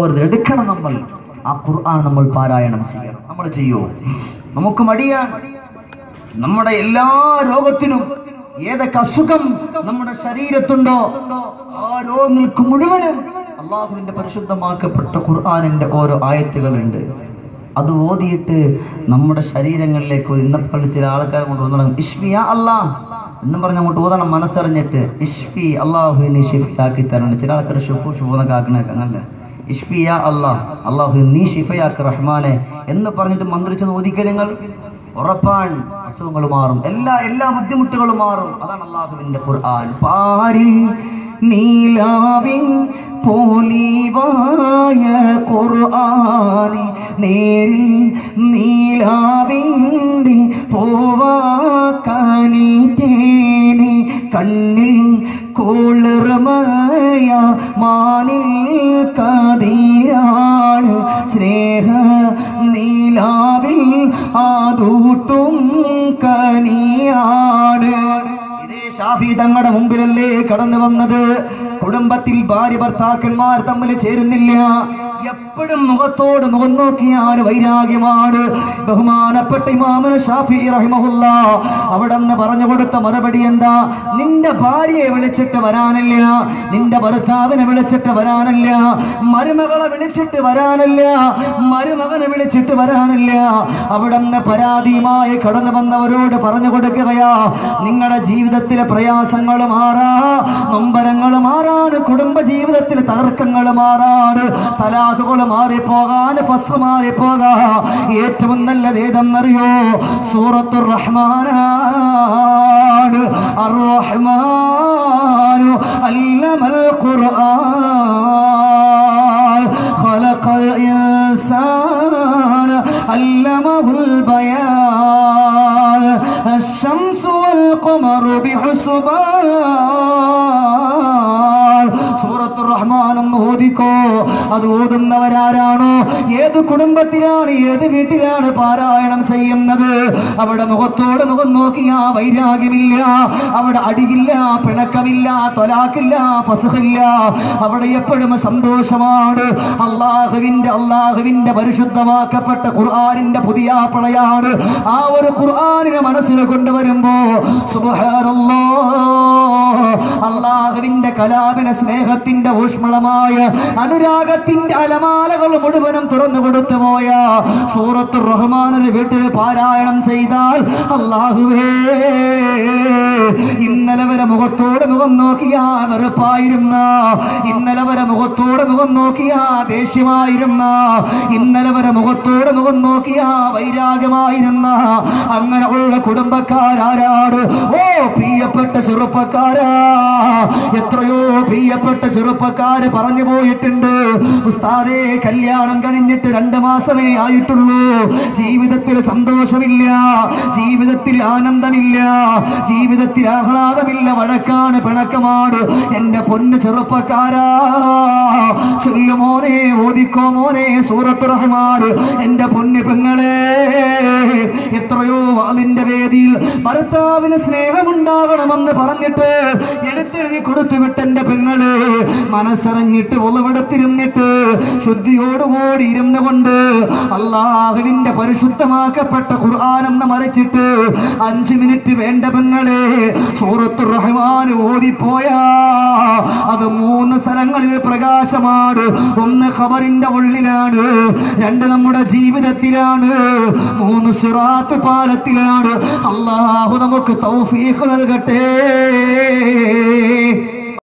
പോകരുത് എടുക്കണം നമ്മൾ ആ ഖുർആൻ നമ്മൾ പാരായണം ചെയ്യണം നമ്മൾ ചെയ്യോ നമുക്ക് മടിയാണ് നമ്മുടെ എല്ലാ രോഗത്തിനും ഏതൊക്കെ അസുഖം നമ്മുടെ ശരീരത്തുണ്ടോ ആ രോഗങ്ങൾക്ക് മുഴുവനും അള്ളാഹുവിന്റെ പരിശുദ്ധമാക്കപ്പെട്ട ഖുർആാനിന്റെ ഓരോ ആയത്തുകളുണ്ട് അത് ഓതിയിട്ട് നമ്മുടെ ശരീരങ്ങളിലേക്ക് ഇന്നപ്പോൾ ചില ആൾക്കാർ കൊണ്ട് വന്നിടണം ഇഷ്ഫിയ അല്ലാ എന്നും പറഞ്ഞ് അങ്ങോട്ട് ഓതണം മനസ്സറിഞ്ഞിട്ട് ഇഷ്ഫി അള്ളാഹു നീ ഷിഫാക്കി തരണം ചില ആൾക്കാർ ഷിഫു ഷിഫു എന്നൊക്കെ ആക്കണേക്ക് അങ്ങനെ ഇഷ്ഫിയ അല്ലാ അള്ളാഹു നീ ഷിഫയാക്ക് റഹ്മാനെ എന്ന് പറഞ്ഞിട്ട് മന്ത്രിച്ചത് ഓദിക്കുക നിങ്ങൾ ഉറപ്പാൻ അസുഖങ്ങൾ മാറും എല്ലാ എല്ലാ ബുദ്ധിമുട്ടുകളും മാറും അതാണ് അള്ളാഹുവിന്റെ ഖുർആൻ പാരിൽ നീലാവിൻ പോലീവായ ഖുർആനി നേരിൽ നീലാവിൻ്റെ പോവാക്കാനി തേനി കണ്ണിൽ കുളിർമയ മാനിൽ കതിരാണ് സ്നേഹ നീലാവിൽ ആദൂട്ടും കനിയാണ് ഇതേ ഷാഫി തങ്ങളുടെ മുമ്പിലല്ലേ കടന്നു വന്നത് കുടുംബത്തിൽ ഭാര്യ ഭർത്താക്കന്മാർ തമ്മിൽ ചേരുന്നില്ല എപ്പോഴും മുഖത്തോട് മുഖം നോക്കിയാൽ വൈരാഗ്യമാണ് ബഹുമാനപ്പെട്ട ഇമാമന ഷാഫി റഹിമഹുല്ല അവിടെ നിന്ന് പറഞ്ഞു കൊടുത്ത മറുപടി എന്താ നിന്റെ ഭാര്യയെ വിളിച്ചിട്ട് വരാനില്ല നിന്റെ ഭർത്താവിനെ വിളിച്ചിട്ട് വരാനില്ല മരുമകളെ വിളിച്ചിട്ട് വരാനില്ല മരുമകനെ വിളിച്ചിട്ട് വരാനില്ല അവിടെ നിന്ന് പരാതിയുമായി കടന്നു വന്നവരോട് പറഞ്ഞു കൊടുക്കുകയാ നിങ്ങളുടെ ജീവിതത്തിലെ പ്രയാസങ്ങൾ മാറാ നൊമ്പരങ്ങൾ മാറാൻ കുടുംബ ജീവിതത്തിലെ തർക്കങ്ങൾ മാറാൻ തലാഖുകൾ മാറിപ്പോകാൻ ഫസ് മാറിപ്പോകാ ഏറ്റവും നല്ലത് ഏതെന്നറിയോ സൂറത്തു റഹ്മാനാണ് അർ-റഹ്മാനു അല്ലമൽ ഖുർആൻ ഖലഖൽ ഇൻസാന അല്ലമഹുൽ ബയാൻ الشمس والقمر بحسبان സൂറത്തു റഹ്മാൻ ഒന്ന് ഓദിക്കോ അത് ഓതുന്നവരാരാണോ ഏത് കുടുംബത്തിലാണ് ഏത് വീട്ടിലാണ് പാരായണം ചെയ്യുന്നത് അവിടെ മുഖത്തോട് മുഖം നോക്കിയ വൈരാഗ്യമില്ല അവിടെ അടിയില്ല പിണക്കമില്ല തൊലാക്കില്ല ഫസുഹില്ല അവിടെ എപ്പോഴും സന്തോഷമാണ് അള്ളാഹുവിന്റെ അള്ളാഹുവിന്റെ പരിശുദ്ധമാക്കപ്പെട്ട ഖുർആാനിന്റെ പുതിയ പളയാണ് ആ ഒരു ഖുർആാനിനെ മനസ്സിൽ കൊണ്ടുവരുമ്പോ സുബ്ഹാനല്ലാ അള്ളാഹുവിന്റെ കലാപിന സ്നേഹത്തിന്റെ ഊഷ്മളമായ അനുരാഗത്തിന്റെ അലമാലകൾ മുഴുവനും തുറന്നു കൊടുത്തു പോയ സൂറത്ത് റഹ്മാനൊരു വീട്ടിൽ പാരായണം ചെയ്താൽ അള്ളാഹുവേ ഇന്നലെ വരെ മുഖത്തോട് മുഖം നോക്കിയ വെറുപ്പായിരുന്ന ഇന്നലെ വരെ മുഖത്തോട് മുഖം നോക്കിയ ദേഷ്യമായിരുന്ന ഇന്നലെ വരെ മുഖത്തോട് മുഖം നോക്കിയ വൈരാഗ്യമായിരുന്ന അങ്ങനെ ഉള്ള കുടുംബക്കാരാരാണ് ഓ പ്രിയപ്പെട്ട ചെറുപ്പക്കാരാ എത്രയോ പ്രിയപ്പെട്ട ചെറുപ്പക്കാര് പറഞ്ഞു പോയിട്ടുണ്ട് ഉസ്താദേ കല്യാണം കഴിഞ്ഞിട്ട് രണ്ട് മാസമേ ആയിട്ടുള്ളൂ ജീവിതത്തിൽ സന്തോഷമില്ല ജീവിതത്തിൽ ആനന്ദമില്ല ജീവിതത്തിൽ ആഹ്ലാദമില്ല വഴക്കാണ് പിണക്കമാണ് എന്റെ പൊന്ന് ചെറുപ്പക്കാരാ ചൊല്ലു മോനെ ഓദിക്കോ മോനെ സൂറത്ത് റഹ്മാൻ എന്റെ പൊന്ന് പെങ്ങളെ എത്രയോ അതിന്റെ വേദിയിൽ ഭർത്താവിന് സ്നേഹമുണ്ടാകണമെന്ന് പറഞ്ഞിട്ട് എടുത്തെഴുതി കൊടുത്തു വിട്ട എന്റെ പെങ്ങള് മനസ്സറിഞ്ഞിട്ട് ഒളിവെടുത്തിരുന്നിട്ട് ശുദ്ധിയോടുകൂടി ഇരുന്നു കൊണ്ട് അള്ളാഹുവിന്റെ പരിശുദ്ധമാക്കപ്പെട്ട ഖുർആാനെന്ന് മറിച്ചിട്ട് അഞ്ചു മിനിറ്റ് വേണ്ട പെങ്ങളെ സൂറത്ത് റഹ്മാൻ ഓതിപ്പോയാ അത് മൂന്ന് സ്ഥലങ്ങളിൽ പ്രകാശമാണ് ഒന്ന് ഖബറിന്റെ ഉള്ളിലാണ് രണ്ട് നമ്മുടെ ജീവിതത്തിലാണ് മൂന്ന് സിറാത്ത് പാലത്തിലാണ് അള്ളാഹു നമുക്ക് തൗഫീഖ് നൽകട്ടെ